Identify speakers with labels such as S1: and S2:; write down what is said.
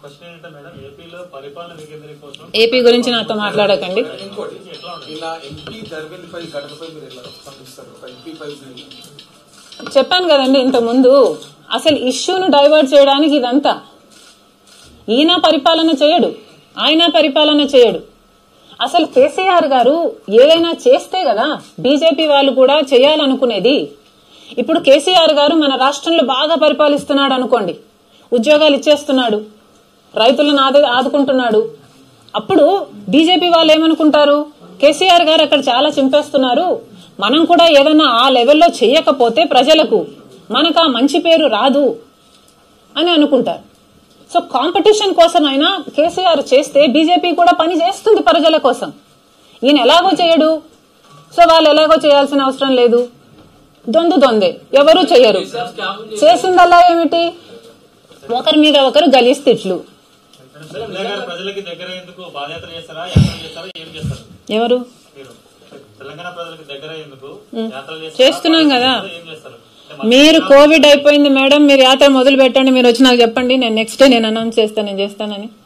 S1: Question ఏంటంటే madam ఏపీలో పరిపాలన వికేంద్రీకరణ కోసం
S2: ఏపీ గురించి నాతో మాట్లాడకండి
S3: ఇంకోటి
S1: ఎట్లా ఉంటుంది
S3: ఇలా ఎంపీ దర్వెల్పై ఘటనపై మీరు ఎలా స్పందిస్తారు ఒక ఎంపీ పై
S2: చెప్పాను కదండి ఇంతకుముందు అసలు ఇష్యూను డైవర్ట్ చేయడానికి ఇదంతా ఈయన పరిపాలన చేయడు ఆయన పరిపాలన చేయడు అసలు కేసీఆర్ గారు ఏదైనా చేస్తే కదా బీజేపీ వాళ్ళు కూడా చేయాలనుకునేది ఇప్పుడు కేసీఆర్ గారు మన రాష్ట్రంలో బాగా పరిపాలిస్తున్నాడు అనుకోండి ఉద్యోగాలు ఇచ్చేస్తున్నాడు రైతులను ఆదు ఆదుకుంటున్నాడు అప్పుడు బీజేపీ వాళ్ళు ఏమనుకుంటారు కేసీఆర్ గారు అక్కడ చాలా చింపేస్తున్నారు మనం కూడా ఏదైనా ఆ లెవెల్లో చేయకపోతే ప్రజలకు మనకు ఆ మంచి పేరు రాదు అని అనుకుంటారు సో కాంపిటీషన్ కోసమైనా కేసీఆర్ చేస్తే బీజేపీ కూడా పని చేస్తుంది ప్రజల కోసం ఈయన ఎలాగో చేయడు సో వాళ్ళు ఎలాగో చేయాల్సిన అవసరం లేదు దొందు దొందే ఎవరు చేయరు చేసిందల్లా ఏమిటి ఒకరి మీద ఒకరు గలీస్ తిట్లు
S1: ఎమ్మెల్యే గారు ప్రజలకి దగ్గర ఎందుకు పాదయాత్ర చేస్తారా యాత్ర చేస్తారా ఏం చేస్తారు
S2: ఎవరు
S1: మీరు తెలంగాణ ప్రజలకు దగ్గర ఎందుకు యాత్రలు చేస్తారా?
S2: చేస్తున్నాం కదా.
S1: ఏం చేస్తారు అంటే
S2: మీరు కోవిడ్ అయిపోయింది మేడం మీరు యాత్ర మొదలు పెట్టండి మీరు వచ్చి నాకు చెప్పండి నేను నెక్స్ట్ డే నేను అనౌన్స్ చేస్తాను నేను చేస్తానని